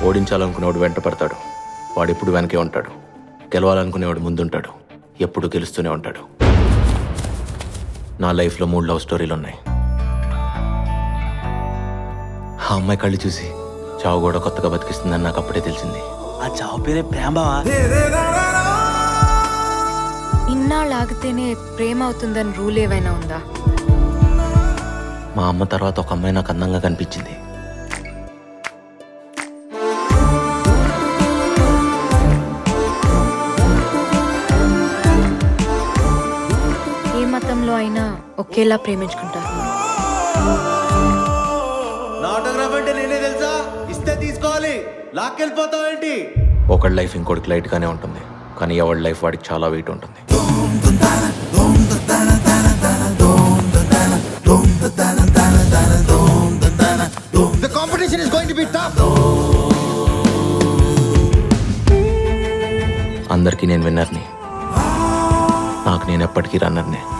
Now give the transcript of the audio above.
ఓడించాలనుకునేవాడు వెంట పడతాడు వాడు ఎప్పుడు వెనకే ఉంటాడు గెలవాలనుకునేవాడు ముందుంటాడు ఎప్పుడు గెలుస్తూనే ఉంటాడు నా లైఫ్లో మూడు లవ్ స్టోరీలు ఉన్నాయి ఆ అమ్మాయి కళ్ళు చూసి చావు కూడా కొత్తగా బతికిస్తుందని నాకు అప్పుడే తెలిసింది ఆ చావు పేరే ప్రేమ బావా ఇన్నాళ్ళు ఆగితేనే ప్రేమ అవుతుందని రూల్ ఏవైనా ఉందా మా అమ్మ తర్వాత ఒక అమ్మాయి నాకు అందంగా కనిపించింది ఏ మతంలో అయినా ఒకేలా ప్రేమించుకుంటారు నా ఆటోగ్రాఫ్ అంటే నేనే తెలుసా ఇస్తే తీసుకోవాలి లాక్కెళ్ళిపోతావు ఏంటి ఒకళ్ళ లైఫ్ ఇంకోటికి లైట్గానే ఉంటుంది కానీ ఎవరి లైఫ్ వాడికి చాలా వెయిట్ ఉంటుంది the competition is going to be tough అందరికీ నేను విన్నర్ని నాకు నేను ఎప్పటికీ రన్నర్నే